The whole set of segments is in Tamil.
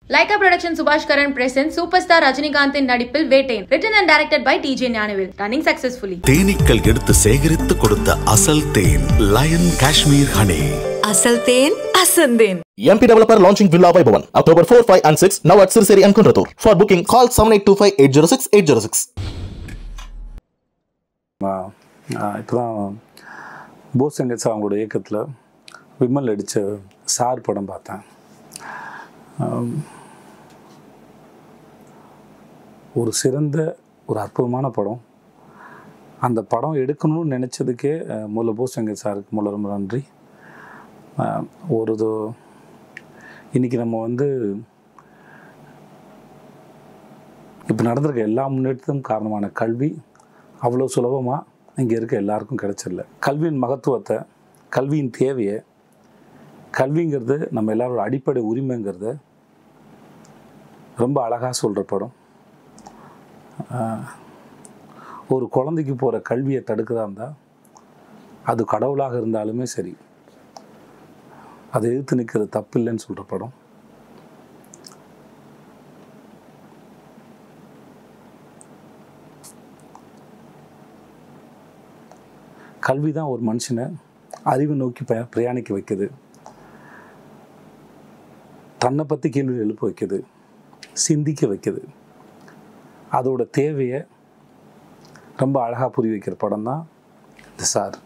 Lyca production Subash Karan present super star ரஜினிகாந்தின் நடிப்பில் Vettaiyan written and directed by TJ Gnanavel running successfully தேனீக்கள் எடுத்து சேகரித்து கொடுத்த அசல் தேன் லயன் காஷ்மீர் ஹனி அசல் தேன் அசந்தேன் MP Developer launching Villa Vaibhavan October 4, 5 and 6 now at Sirseri and Kunratur. For booking call 7825 806 806. இப்போ தான் போஸ் வெங்கட் அவங்களோட இயக்கத்தில் விமல் நடித்த சார் படம் பார்த்தேன் ஆம், ஒரு சிறந்த ஒரு அற்புதமான படம் அந்த படம் எடுக்கணும்னு நினச்சதுக்கே அஹ், முதல்ல போஸ் வெங்கட் சாருக்கு முதல்ல ரொம்ப நன்றி அஹ், ஒரு இது இன்றைக்கி நம்ம வந்து இப்போ நடந்திருக்க எல்லா முன்னேற்றத்துக்கும் காரணமான கல்வி அவ்வளோ சுலபமாக இங்கே இருக்க எல்லாருக்கும் கிடைச்சிடல கல்வியின் மகத்துவத்தை கல்வியின் தேவையை கல்விங்கிறது நம்ம எல்லாரோட அடிப்படை உரிமைங்கிறத ரொம்ப அழகாக சொல்கிற படம் ஆஹ், ஒரு குழந்தைக்கு போகிற கல்வியை தடுக்கிறதா இருந்தால் அது கடவுளாக இருந்தாலுமே சரி அதை எதிர்த்து நிற்கிறது தப்பு இல்லைன்னு சொல்கிற படம் கல்வி தான் ஒரு மனுஷனை அறிவை நோக்கி ப பிரயாணிக்க வைக்குது தன்னை பற்றி கேள்வி எழுப்ப வைக்குது சிந்திக்க வைக்குது அதோட தேவையை ரொம்ப அழகாக புரிய வைக்கிற படம் தான் இந்த சார்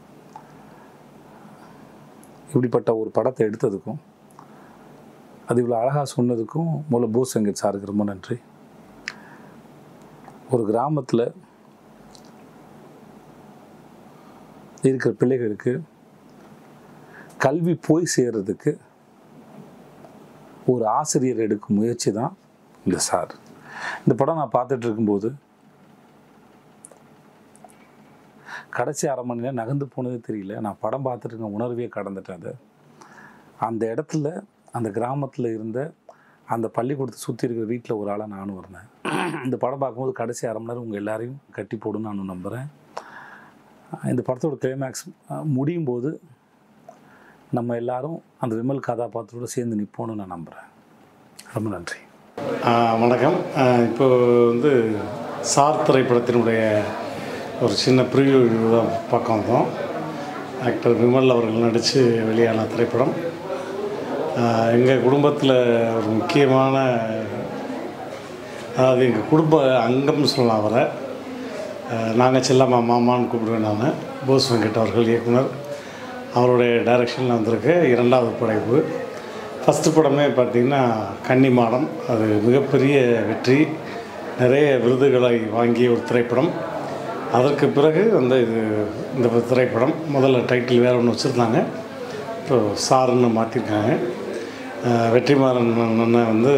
இப்படிப்பட்ட ஒரு படத்தை எடுத்ததுக்கும் அது இவ்வளோ அழகாக சொன்னதுக்கும் முதல்ல போஸ் வெங்கட் சாருக்கு ரொம்ப நன்றி ஒரு கிராமத்தில் இருக்கிற பிள்ளைகளுக்கு கல்வி போய் சேர்றதுக்கு ஒரு ஆசிரியர் எடுக்கும் முயற்சி தான் இந்த சார் இந்த படம் நான் பார்த்துட்டு இருக்கும்போது கடைசி அரை மணி நேரம் நகர்ந்து போனதே தெரியல நான் படம் பார்த்துட்டு இருக்க உணர்வே கடந்துட்டேன் அதை அந்த இடத்துல அந்த கிராமத்தில் இருந்த அந்த பள்ளிக்கூடத்தை சுற்றி இருக்கிற வீட்டில் ஒரு ஆளாக நானும் இருந்தேன் இந்த படம் பார்க்கும்போது கடைசி அரை மணி நேரம் உங்கள் எல்லாரையும் கட்டி போடுன்னு நானும் நம்புகிறேன் இந்த படத்தோட கிளைமேக்ஸ் முடியும் போது நம்ம எல்லாரும் அந்த விமல் கதாபாத்திரோட சேர்ந்து நிற்போம்னு நான் நம்புகிறேன் ரொம்ப நன்றி ஆ, வணக்கம் ஆ, இப்போ வந்து சார் திரைப்படத்தினுடைய ஒரு சின்ன ப்ரிவியூ தான் பார்க்க வந்தோம் ஆக்டர் விமல் அவர்கள் நடித்து வெளியான திரைப்படம் எங்கள் குடும்பத்தில் ஒரு முக்கியமான அதாவது எங்கள் குடும்ப அங்கம்னு சொல்லலாம் அவரை நாங்கள் செல்லம்மா மாமான்னு கூப்பிடுவேன் நான் போஸ் வெங்கட் அவர்கள் இயக்குனர் அவருடைய டைரக்ஷனில் வந்திருக்க இரண்டாவது படைப்பு ஃபஸ்ட்டு படமே பார்த்திங்கன்னா கன்னிமாடம் அது மிகப்பெரிய வெற்றி நிறைய விருதுகளை வாங்கிய ஒரு திரைப்படம் அதற்கு பிறகு வந்து இது இந்த திரைப்படம் முதல்ல டைட்டில் வேறு ஒன்று வச்சுருந்தாங்க இப்போ சாருன்னு மாற்றிருக்காங்க அஹ் வெற்றிமாறன் அண்ணன் வந்து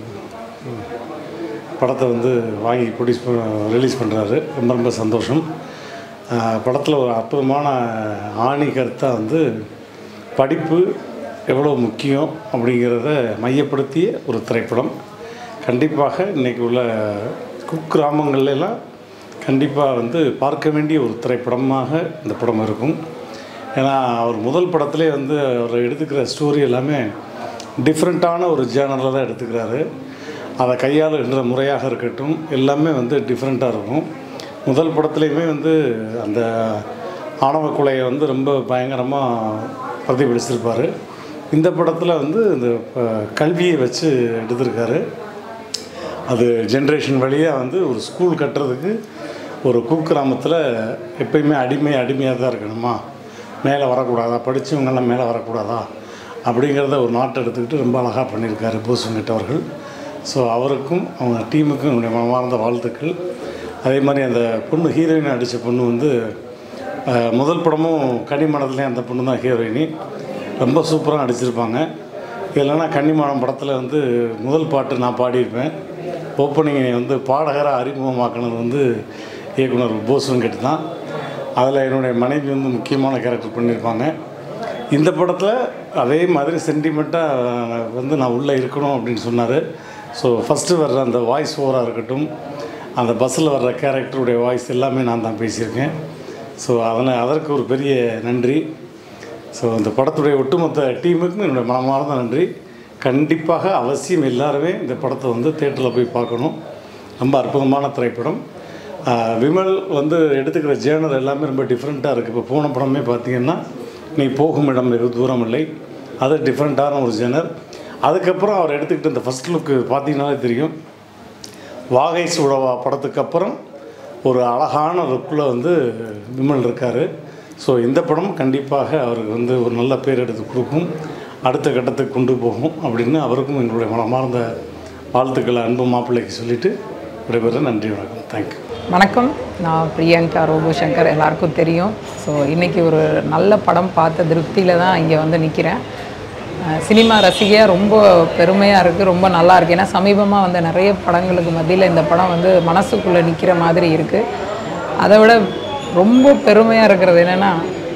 படத்தை வந்து வாங்கி ப்ரொடியூஸ் ரிலீஸ் பண்ணுறாரு ரொம்ப ரொம்ப சந்தோஷம் படத்தில் ஒரு அற்புதமான ஆணி கருத்தாக வந்து படிப்பு எவ்வளோ முக்கியம் அப்படிங்கிறத மையப்படுத்திய ஒரு திரைப்படம் கண்டிப்பாக இன்றைக்கி உள்ள குக்கிராமங்கள்ல எல்லாம் கண்டிப்பாக வந்து பார்க்க வேண்டிய ஒரு திரைப்படமாக இந்த படம் இருக்கும் ஏன்னா அவர் முதல் படத்திலே வந்து அவர் எடுத்துக்கிற ஸ்டோரி எல்லாமே டிஃப்ரெண்ட்டான ஒரு ஜேனரில் தான் எடுத்துக்கிறாரு அதை கையாளுகின்ற முறையாக இருக்கட்டும் எல்லாமே வந்து டிஃப்ரெண்ட்டாக இருக்கும் முதல் படத்துலையுமே வந்து அந்த ஆணவ கொலையை வந்து ரொம்ப பயங்கரமாக பிரதிபலிச்சிருப்பார் இந்த படத்தில் வந்து இந்த அஹ், கல்வியை வச்சு எடுத்திருக்காரு அது ஜென்ரேஷன் வழியாக வந்து ஒரு ஸ்கூல் கட்டுறதுக்கு ஒரு குக்கிராமத்தில் எப்பயுமே அடிமை அடிமையாக தான் இருக்கணுமா மேலே வரக்கூடாதா படித்தவங்கெல்லாம் மேலே வரக்கூடாதா அப்படிங்கிறத ஒரு நாட்டை எடுத்துக்கிட்டு ரொம்ப அழகாக பண்ணியிருக்காரு போஸ் வெங்கட் அவர்கள் ஸோ அவருக்கும் அவங்க டீமுக்கும் என்னுடைய மனமார்ந்த வாழ்த்துக்கள் அதே மாதிரி அந்த பொண்ணு ஹீரோயின் அடித்த பொண்ணு வந்து அஹ், முதல் படமும் கனிமணத்துலேயும் அந்த பொண்ணு தான் ஹீரோயினி ரொம்ப சூப்பராக நடிச்சிருப்பாங்க இல்லைன்னா கன்னிமானம் படத்தில் வந்து முதல் பாட்டு நான் பாடியிருப்பேன் ஓப்பனிங்கை வந்து பாடகராக அறிமுகமாக்கினது வந்து இயக்குனர் போஸ் வெங்கட் தான் அதில் என்னுடைய மனைவி வந்து முக்கியமான கேரக்டர் பண்ணியிருப்பாங்க இந்த படத்தில் அதே மாதிரி சென்டிமெண்ட்டாக வந்து நான் உள்ளே இருக்கணும் அப்படின்னு சொன்னார் ஸோ ஃபஸ்ட்டு வர்ற அந்த வாய்ஸ் ஓவராக இருக்கட்டும் அந்த பஸ்ஸில் வர்ற கேரக்டருடைய வாய்ஸ் எல்லாமே நான் தான் பேசியிருக்கேன் ஸோ அதனால் அதற்கு ஒரு பெரிய நன்றி ஸோ இந்த படத்துடைய ஒட்டுமொத்த டீமுக்கும் என்னுடைய மனமார்ந்த நன்றி கண்டிப்பாக அவசியம் எல்லாருமே இந்த படத்தை வந்து தேட்டரில் போய் பார்க்கணும் ரொம்ப அற்புதமான திரைப்படம் ஆஹ் விமல் வந்து எடுத்துக்கிற ஜேர்னல் எல்லாமே ரொம்ப டிஃப்ரெண்ட்டாக இருக்குது இப்போ போன படமே பார்த்தீங்கன்னா நீ போகும் இடம் வெகு தூரம் இல்லை அது டிஃப்ரெண்ட்டான ஒரு ஜேனர் அதுக்கப்புறம் அவர் எடுத்துக்கிட்ட இந்த ஃபஸ்ட் லுக்கு பார்த்தீங்கன்னாலே தெரியும் வாகை சுடவா படத்துக்கு அப்புறம் ஒரு அழகான லுக்கில் வந்து விமல் இருக்கார் ஸோ இந்த படம் கண்டிப்பாக அவருக்கு வந்து ஒரு நல்ல பேர் எடுத்து கொடுக்கும் அடுத்த கட்டத்துக்கு கொண்டு போகும் அப்படின்னு அவருக்கும் எங்களுடைய மனமார்ந்த வாழ்த்துக்களை அன்பு மாப்பிள்ளைக்கு சொல்லிவிட்டு விடைபெற நன்றி வணக்கம் தேங்க்யூ வணக்கம் நான் பிரியங்கா ரோபோ சங்கர் எல்லாருக்கும் தெரியும் ஸோ இன்றைக்கி ஒரு நல்ல படம் பார்த்த திருப்தியில் தான் இங்கே வந்து நிற்கிறேன் அஹ் சினிமா ரசிகையாக ரொம்ப பெருமையாக இருக்குது ரொம்ப நல்லா இருக்குது ஏன்னா சமீபமாக வந்த நிறைய படங்களுக்கு மத்தியில் இந்த படம் வந்து மனசுக்குள்ளே நிற்கிற மாதிரி இருக்குது அதை விட ரொம்ப பெருமையாக இருக்கிறது என்னென்னா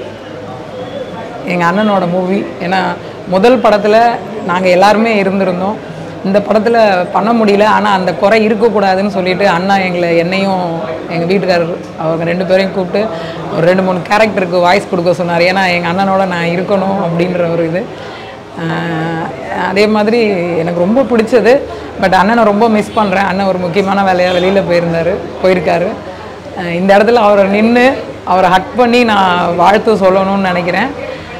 எங்கள் அண்ணனோட மூவி ஏன்னா முதல் படத்தில் நாங்கள் எல்லாருமே இருந்திருந்தோம் இந்த படத்தில் பண்ண முடியல ஆனால் அந்த குறை இருக்கக்கூடாதுன்னு சொல்லிட்டு அண்ணா எங்களை என்னையும் எங்கள் வீட்டுக்காரர் அவங்க ரெண்டு பேரையும் கூப்பிட்டு ஒரு ரெண்டு மூணு கேரக்டருக்கு வாய்ஸ் கொடுக்க சொன்னார் ஏன்னா எங்கள் அண்ணனோட நான் இருக்கணும் அப்படின்ற ஒரு இது ஆஹ் அதே மாதிரி எனக்கு ரொம்ப பிடிச்சது பட் அண்ணனை ரொம்ப மிஸ் பண்ணுறேன் அண்ணன் ஒரு முக்கியமான வேலையாக வெளியில் போயிருந்தார் போயிருக்காரு ஆஹ் இந்த இடத்துல அவரை நின்று அவரை ஹக் பண்ணி நான் வாழ்த்து சொல்லணும்னு நினைக்கிறேன்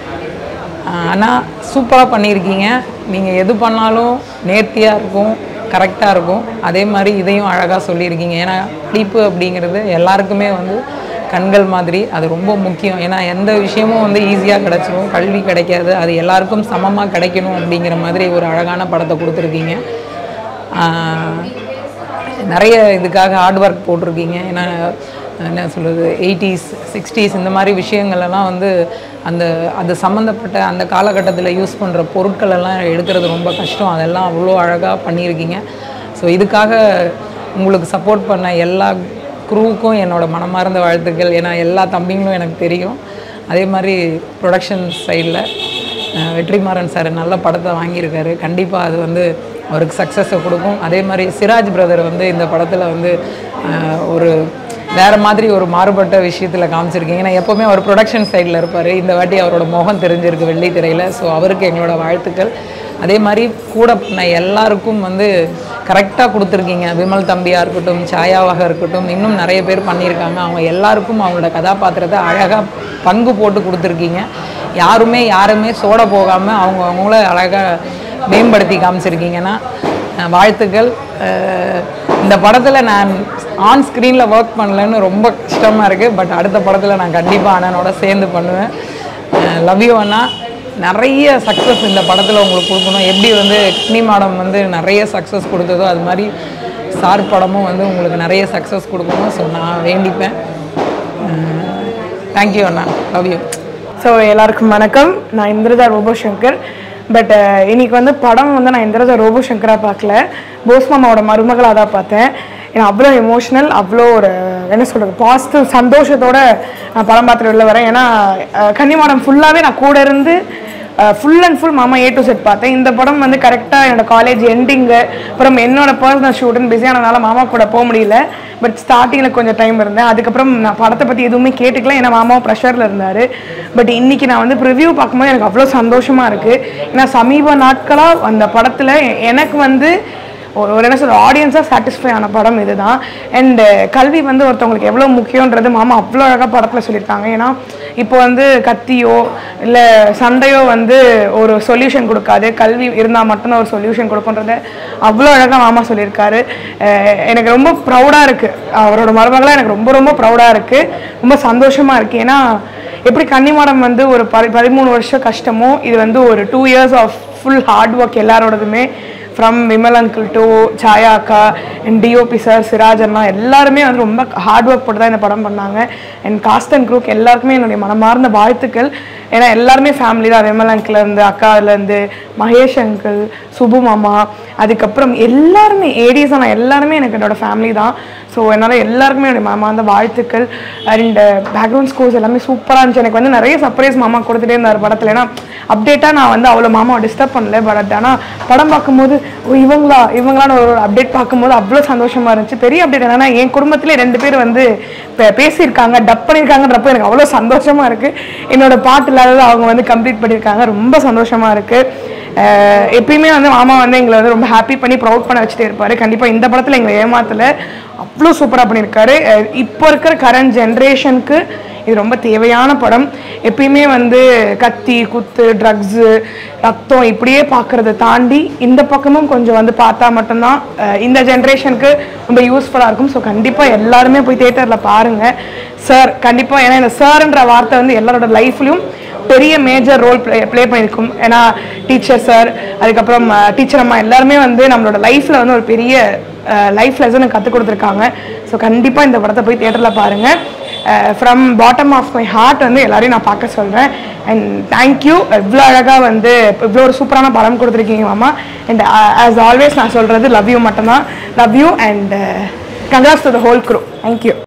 ஆனால் சூப்பராக பண்ணியிருக்கீங்க நீங்கள் எது பண்ணாலும் நேர்த்தியாக இருக்கும் கரெக்டாக இருக்கும் அதே மாதிரி இதையும் அழகாக சொல்லியிருக்கீங்க ஏன்னா படிப்பு அப்படிங்கிறது எல்லாருக்குமே வந்து கண்கள் மாதிரி அது ரொம்ப முக்கியம் ஏன்னா எந்த விஷயமும் வந்து ஈஸியாக கிடச்சிரும் கல்வி கிடைக்காது அது எல்லாருக்கும் சமமாக கிடைக்கணும் அப்படிங்கிற மாதிரி ஒரு அழகான படத்தை கொடுத்துருக்கீங்க ஆஹ் நிறைய இதுக்காக ஹார்ட் ஒர்க் போட்டிருக்கீங்க ஏன்னா என்ன சொல்கிறது எயிட்டிஸ் சிக்ஸ்டீஸ் இந்த மாதிரி விஷயங்கள் எல்லாம் வந்து அந்த அது சம்மந்தப்பட்ட அந்த காலகட்டத்தில் யூஸ் பண்ணுற பொருட்கள் எல்லாம் எடுக்கிறது ரொம்ப கஷ்டம் அதெல்லாம் அவ்வளோ அழகாக பண்ணியிருக்கீங்க ஸோ இதுக்காக உங்களுக்கு சப்போர்ட் பண்ண எல்லா குரூவுக்கும் என்னோட மனமார்ந்த வாழ்த்துக்கள் ஏன்னா எல்லா தம்பிங்களும் எனக்கு தெரியும் அதே மாதிரி ப்ரொடக்ஷன் சைடில் அஹ் வெற்றிமாறன் சார் நல்ல படத்தை வாங்கியிருக்காரு கண்டிப்பாக அது வந்து அவருக்கு சக்ஸஸை கொடுக்கும் அதே மாதிரி சிராஜ் பிரதர் வந்து இந்த படத்தில் வந்து அஹ், ஒரு வேறு மாதிரி ஒரு மாறுபட்ட விஷயத்தில் காமிச்சிருக்கீங்க ஏன்னா எப்போவுமே அவர் ப்ரொடக்ஷன் சைடில் இருப்பார் இந்த வாட்டி அவரோட முகம் தெரிஞ்சிருக்கு வெள்ளித்திரையில் ஸோ அவருக்கு எங்களோட வாழ்த்துக்கள் அதே மாதிரி கூட பண்ண எல்லாருக்கும் வந்து கரெக்டாக கொடுத்துருக்கீங்க விமல் தம்பியாக இருக்கட்டும் சாயாவாக இருக்கட்டும் இன்னும் நிறைய பேர் பண்ணியிருக்காங்க அவங்க எல்லாருக்கும் அவங்களோட கதாபாத்திரத்தை அழகாக பங்கு போட்டு கொடுத்துருக்கீங்க யாருமே யாருமே சோட போகாமல் அவங்க அவங்கள அழகாக மேம்படுத்தி காமிச்சிருக்கீங்கன்னா அஹ், வாழ்த்துக்கள் அஹ், இந்த படத்தில் நான் ஆன் ஸ்க்ரீனில் ஒர்க் பண்ணலன்னு ரொம்ப கஷ்டமாக இருக்குது பட் அடுத்த படத்தில் நான் கண்டிப்பாக அண்ணனோட சேர்ந்து பண்ணுவேன் லவ் யூ அண்ணா நிறைய சக்ஸஸ் இந்த படத்தில் உங்களுக்கு கொடுக்கணும் எப்படி வந்து கினி மாடம் வந்து நிறைய சக்ஸஸ் கொடுத்ததோ அது மாதிரி சார் படமும் வந்து உங்களுக்கு நிறைய சக்ஸஸ் கொடுக்கணும் ஸோ நான் வேண்டிப்பேன் தேங்க்யூ அண்ணா லவ் யூ ஸோ எல்லாருக்கும் வணக்கம் நான் இந்திரதா ரோபோ சங்கர் பட் இன்னைக்கு வந்து படம் வந்து நான் இந்திரதா ரோபோ சங்கராக பார்க்கல போஸ் மாமாவோட மருமகளாக தான் பார்த்தேன் ஏன்னா அவ்வளோ எமோஷ்னல் அவ்வளோ ஒரு என்ன சொல்கிறது பாசிட்டிவ் சந்தோஷத்தோட நான் படம் பார்த்துட்டு வெளில வரேன் ஏன்னா அஹ், கன்னிமாடம் ஃபுல்லாகவே நான் கூட இருந்து ஃபுல் அண்ட் ஃபுல் மாமா ஏ டு செட் பார்த்தேன் இந்த படம் வந்து கரெக்டாக என்னோட காலேஜ் எண்டிங்கு அப்புறம் என்னோட பர்சனல் ஷூட்டுன்னு பிஸியானதுனால மாமா கூட போக முடியல பட் ஸ்டார்டிங்கில் கொஞ்சம் டைம் இருந்தேன் அதுக்கப்புறம் நான் படத்தை பற்றி எதுவுமே கேட்டுக்கல ஏன்னா மாமாவும் ப்ரெஷரில் இருந்தார் பட் இன்னைக்கு நான் வந்து ப்ரிவ்யூ பார்க்கும்போது எனக்கு அவ்வளோ சந்தோஷமாக இருக்குது ஏன்னா சமீப நாட்களாக அந்த படத்தில் எனக்கு வந்து ஒரு ஒரு என்ன சொல்ற ஆடியன்ஸாக சாட்டிஸ்ஃபை ஆன படம் இதுதான் அண்ட் கல்வி வந்து ஒருத்தவங்களுக்கு எவ்வளோ முக்கியன்றது மாமா அவ்வளோ அழகாக படத்தில் சொல்லியிருக்காங்க ஏன்னா இப்போ வந்து கத்தியோ இல்லை சண்டையோ வந்து ஒரு சொல்யூஷன் கொடுக்காது கல்வி இருந்தால் மட்டும்தான் ஒரு சொல்யூஷன் கொடுக்குன்றத அவ்வளோ அழகாக மாமா சொல்லியிருக்காரு அஹ் எனக்கு ரொம்ப ப்ரௌடாக இருக்குது அவரோட மருமகளாக எனக்கு ரொம்ப ரொம்ப ப்ரௌடாக இருக்குது ரொம்ப சந்தோஷமாக இருக்குது ஏன்னா எப்படி கன்னிமாடம் வந்து ஒரு பதி பதிமூணு வருஷம் கஷ்டமோ இது வந்து ஒரு two years of full hard work எல்லாரோடதுமே from Vimal uncle to Chaya அக்கா அண்ட் டிஓபி சார் சிராஜ் அண்ணா எல்லாருமே வந்து ரொம்ப ஹார்ட் ஒர்க் போட்டு தான் இந்த படம் பண்ணாங்க அண்ட் காஸ்ட் அண்ட் குரூப் எல்லாருக்குமே என்னுடைய மனமார்ந்த வாழ்த்துக்கள் ஏன்னா எல்லாருமே ஃபேமிலி தான் விமல் அங்கிள்லேருந்து அக்காலேருந்து மகேஷ் அங்கிள் சுபு மாமா அதுக்கப்புறம் எல்லாருமே ஏடிஸ் நான் எல்லாருமே எனக்கு என்னோட ஃபேமிலி தான் ஸோ என்னால் எல்லாருக்குமே என்னுடைய மனமார்ந்த வாழ்த்துக்கள் அண்ட் பேக்ரவுண்ட் ஸ்கோர்ஸ் எல்லாமே சூப்பராக இருந்துச்சு எனக்கு வந்து நிறைய சர்ப்ரைஸ் மாமா கொடுத்துட்டே இருந்தார் படத்தில் ஏன்னா அப்டேட்டாக நான் வந்து அவ்வளோ மாமாவை டிஸ்டர்ப் பண்ணல பட் ஆனால் படம் பார்க்கும்போது ஓ இவங்களா இவங்களான்னு ஒரு அப்டேட் பார்க்கும்போது அவ்வளோ சந்தோஷமாக இருந்துச்சு பெரிய அப்டேட் என்னன்னா என் குடும்பத்திலே ரெண்டு பேர் வந்து பே- பேசியிருக்காங்க டப் பண்ணியிருக்காங்கன்றப்ப எனக்கு அவ்வளோ சந்தோஷமாக இருக்குது என்னோட பாட்டு இல்லாதது அவங்க வந்து கம்ப்ளீட் பண்ணியிருக்காங்க ரொம்ப சந்தோஷமாக இருக்குது அஹ் எப்பயுமே வந்து மாமா வந்து எங்களை வந்து ரொம்ப ஹாப்பி பண்ணி ப்ரௌட் பண்ண வச்சுட்டே இருப்பாரு கண்டிப்பாக இந்த படத்தில் எங்களை ஏமாத்தல அவ்வளோ சூப்பராக பண்ணியிருக்காரு அஹ் இப்போ இருக்கிற கரண்ட் ஜென்ரேஷனுக்கு இது ரொம்ப தேவையான படம் எப்பயுமே வந்து கத்தி குத்து ட்ரக்ஸு ரத்தம் இப்படியே பார்க்கறத தாண்டி இந்த பக்கமும் கொஞ்சம் வந்து பார்த்தா மட்டும்தான் அஹ் இந்த ஜென்ரேஷனுக்கு ரொம்ப யூஸ்ஃபுல்லாக இருக்கும் ஸோ கண்டிப்பாக எல்லாருமே போய் தேட்டரில் பாருங்கள் சார் கண்டிப்பாக ஏன்னா இந்த சார்ன்ற வார்த்தை வந்து எல்லாரோட லைஃப்லையும் பெரிய மேஜர் ரோல் ப்ளே ப்ளே பண்ணியிருக்கும் ஏன்னா டீச்சர் சார் அதுக்கப்புறம் டீச்சர் அம்மா எல்லாருமே வந்து நம்மளோட லைஃப்பில் வந்து ஒரு பெரிய லைஃப் லெசனை கற்றுக் கொடுத்துருக்காங்க ஸோ கண்டிப்பாக இந்த படத்தை போய் தேட்டரில் பாருங்கள் from bottom of my heart வந்து எல்லாரையும் நான் பார்க்க சொல்கிறேன் அண்ட் தேங்க்யூ இவ்வளோ அழகாக வந்து இவ்வளோ ஒரு சூப்பரான படம் கொடுத்துருக்கீங்க மாமா அண்ட் ஆஸ் ஆல்வேஸ் நான் சொல்கிறது லவ் யூ மட்டும்தான் love you and congrats to the whole crew thank you